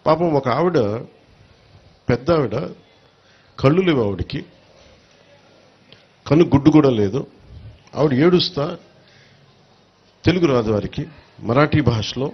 పాపం ఒక ఆవిడ పెద్ద ఆవిడ కళ్ళు లేవు ఆవిడకి కన్ను గుడ్డు కూడా లేదు ఆవిడ ఏడుస్తా తెలుగు రాదు వారికి మరాఠీ భాషలో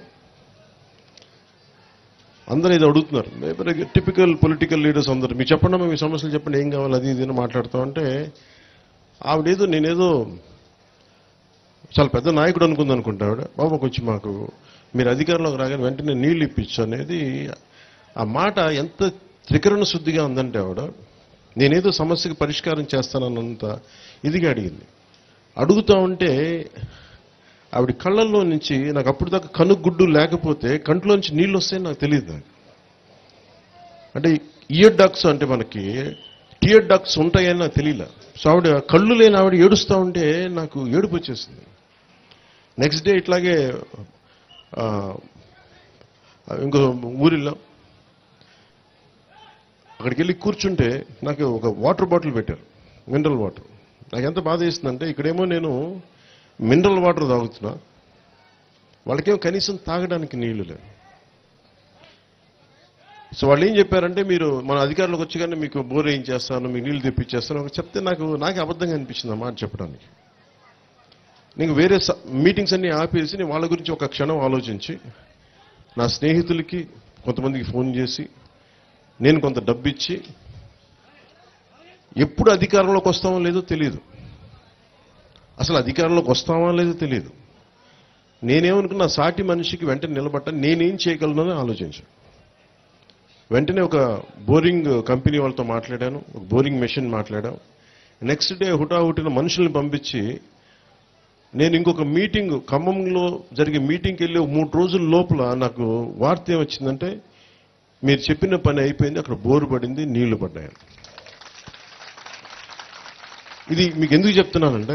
అందరూ ఇది అడుగుతున్నారు టిపికల్ పొలిటికల్ లీడర్స్ అందరు మీరు చెప్పండి అమ్మా, మీ సమస్యలు చెప్పండి ఏం కావాలి అది ఇది అని మాట్లాడుతాం అంటే ఆవిడేదో నేనేదో చాలా పెద్ద నాయకుడు అనుకుంది అనుకుంటా ఆవిడ బాబా కొంచెం మాకు మీరు అధికారంలోకి రాగానే వెంటనే నీళ్లు ఇప్పించు అనేది ఆ మాట ఎంత త్రికరణ శుద్ధిగా ఉందంటే ఆవిడ నేనేదో సమస్యకి పరిష్కారం చేస్తానన్నంత ఇదిగా అడిగింది అడుగుతా ఉంటే ఆవిడ కళ్ళల్లో నుంచి నాకు అప్పుడు దాకా కనుగుడ్డు లేకపోతే కంట్లోంచి నీళ్ళు వస్తాయని నాకు తెలియదు నాకు అంటే ఇయర్ డక్స్ అంటే మనకి టియర్ డక్స్ ఉంటాయని నాకు తెలియలే సో ఆవిడ కళ్ళు లేని ఆవిడ ఏడుస్తూ ఉంటే నాకు ఏడుపు వచ్చేసింది నెక్స్ట్ డే ఇట్లాగే ఆ, ఇంకో ఊరిలో అక్కడికి వెళ్ళి కూర్చుంటే నాకు ఒక వాటర్ బాటిల్ పెట్టారు మినరల్ వాటర్ నాకు ఎంత బాధ వేస్తుందంటే ఇక్కడేమో నేను మినరల్ వాటర్ తాగుతున్నా వాళ్ళకేమో కనీసం తాగడానికి నీళ్లు లేవు సో వాళ్ళు ఏం చెప్పారంటే మీరు మన అధికారులకు వచ్చి మీకు బోర్ ఏం చేస్తాను మీకు నీళ్లు తెప్పించేస్తాను ఒక చెప్తే నాకు నాకే అబద్ధంగా అనిపించింది ఆ మాట చెప్పడానికి నేను వేరే స- మీటింగ్స్ అన్ని ఆపేసి నేను వాళ్ళ గురించి ఒక క్షణం ఆలోచించి నా స్నేహితులకి కొంతమందికి ఫోన్ చేసి నేను కొంత డబ్బు ఇచ్చి ఎప్పుడు అధికారంలోకి వస్తామో లేదో తెలియదు అసలు అధికారంలోకి వస్తామో లేదో తెలియదు నేనేమనుకున్నా సాటి మనిషికి వెంటనే నిలబట్ట నేనేం చేయగలను అని ఆలోచించాను వెంటనే ఒక బోరింగ్ కంపెనీ వాళ్ళతో మాట్లాడాను ఒక బోరింగ్ మెషిన్ మాట్లాడాం నెక్స్ట్ డే హుటాహుటిన మనుషుల్ని పంపించి నేను ఇంకొక మీటింగ్ ఖమ్మంలో జరిగే మీటింగ్కి వెళ్ళి ఒక మూడు రోజుల లోపల నాకు వార్త ఏమొచ్చిందంటే మీరు చెప్పిన పని అయిపోయింది అక్కడ బోరు పడింది నీళ్లు పడ్డాయి ఇది మీకు ఎందుకు చెప్తున్నానంటే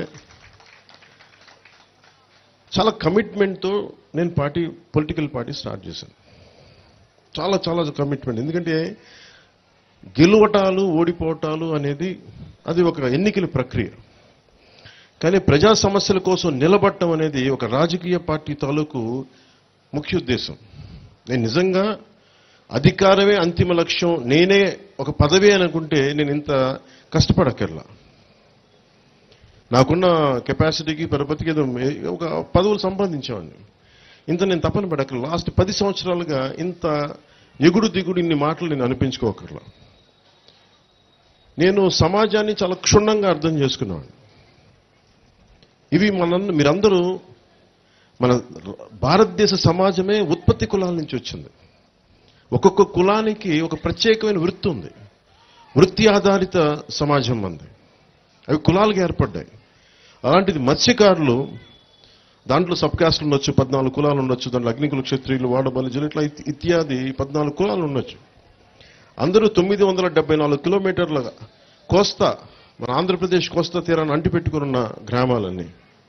చాలా కమిట్మెంట్తో నేను పార్టీ పొలిటికల్ పార్టీ స్టార్ట్ చేశాను చాలా చాలా కమిట్మెంట్ ఎందుకంటే గెలువటాలు ఓడిపోవటాలు అనేది అది ఒక ఎన్నికల ప్రక్రియ కానీ ప్రజా సమస్యల కోసం నిలబడటం అనేది ఒక రాజకీయ పార్టీ తాలూకు ముఖ్య ఉద్దేశం నేను నిజంగా అధికారమే అంతిమ లక్ష్యం నేనే ఒక పదవి అని అనుకుంటే నేను ఇంత కష్టపడక్కర్లా నాకున్న కెపాసిటీకి పరపతికి ఏదో మే- ఒక పదవులు సంపాదించేవాడిని ఇంత నేను తప్పని పడక్కర్లా లాస్ట్ పది సంవత్సరాలుగా ఇంత ఎగుడు దిగుడు ఇన్ని మాటలు నేను అనిపించుకోకర్లా నేను సమాజాన్ని చాలా క్షుణ్ణంగా అర్థం చేసుకున్నాను ఇవి మన మీరందరూ మన భారతదేశ సమాజమే ఉత్పత్తి కులాల నుంచి వచ్చింది ఒక్కొక్క కులానికి ఒక ప్రత్యేకమైన వృత్తి ఉంది వృత్తి ఆధారిత సమాజం మంది అవి కులాలుగా ఏర్పడ్డాయి అలాంటిది మత్స్యకారులు దాంట్లో సబ్ కాస్ట్లు ఉండొచ్చు పద్నాలుగు కులాలు ఉండొచ్చు దాంట్లో అగ్నికుల క్షత్రియులు వాడబలిజులు ఇట్లా ఇత్- ఇత్యాది పద్నాలుగు కులాలు ఉండొచ్చు అందరూ తొమ్మిది వందల డెబ్బై నాలుగు కిలోమీటర్ల కోస్తా మన ఆంధ్రప్రదేశ్ కోస్తా తీరాన్ని అంటిపెట్టుకుని ఉన్న గ్రామాలన్నీ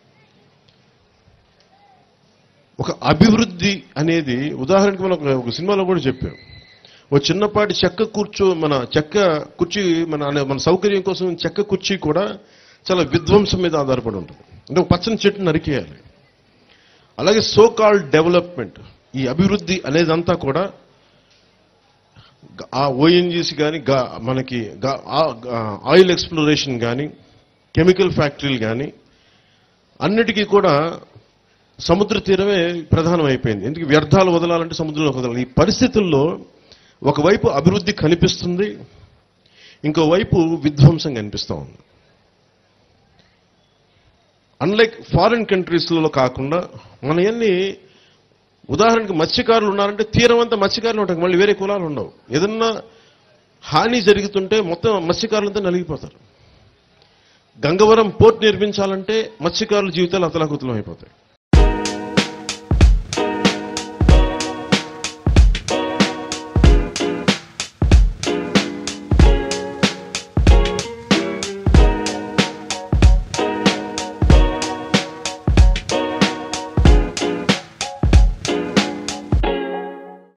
ఒక అభివృద్ధి అనేది ఉదాహరణకి మనం ఒక- ఒక సినిమాలో కూడా చెప్పాం ఓ చిన్నపాటి చెక్క కూర్చో మన చెక్క కుర్చీ మన అనే- మన సౌకర్యం కోసం చెక్క కుర్చీ కూడా చాలా విధ్వంసం మీద ఆధారపడి ఉంటుంది అంటే ఒక పచ్చని చెట్టు నరికేయాలి అలాగే సో కాల్డ్ డెవలప్మెంట్ ఈ అభివృద్ధి అనేదంతా కూడా గ- ఆ ఓఎన్జీసీ కానీ మనకి గా- ఆ- ఆ ఆయిల్ ఎక్స్ప్లోరేషన్ కానీ కెమికల్ ఫ్యాక్టరీలు కానీ అన్నిటికీ కూడా సముద్ర తీరమే ప్రధానం అయిపోయింది ఎందుకు వ్యర్థాలు వదలాలంటే సముద్రంలో వదలాలి ఈ పరిస్థితుల్లో ఒకవైపు అభివృద్ధి కనిపిస్తుంది ఇంకోవైపు విధ్వంసం కనిపిస్తూ ఉంది అన్లైక్ ఫారిన్ కంట్రీస్లలో కాకుండా మన ఎన్ని ఉదాహరణకి మత్స్యకారులు ఉన్నారంటే తీరం అంతా మత్స్యకారులు ఉంటాయి మళ్ళీ వేరే కులాలు ఉండవు ఏదన్నా హాని జరుగుతుంటే మొత్తం మత్స్యకారులంతా నలిగిపోతారు గంగవరం పోర్ట్ నిర్మించాలంటే మత్స్యకారుల జీవితాలు అతలాకుతలం అయిపోతాయి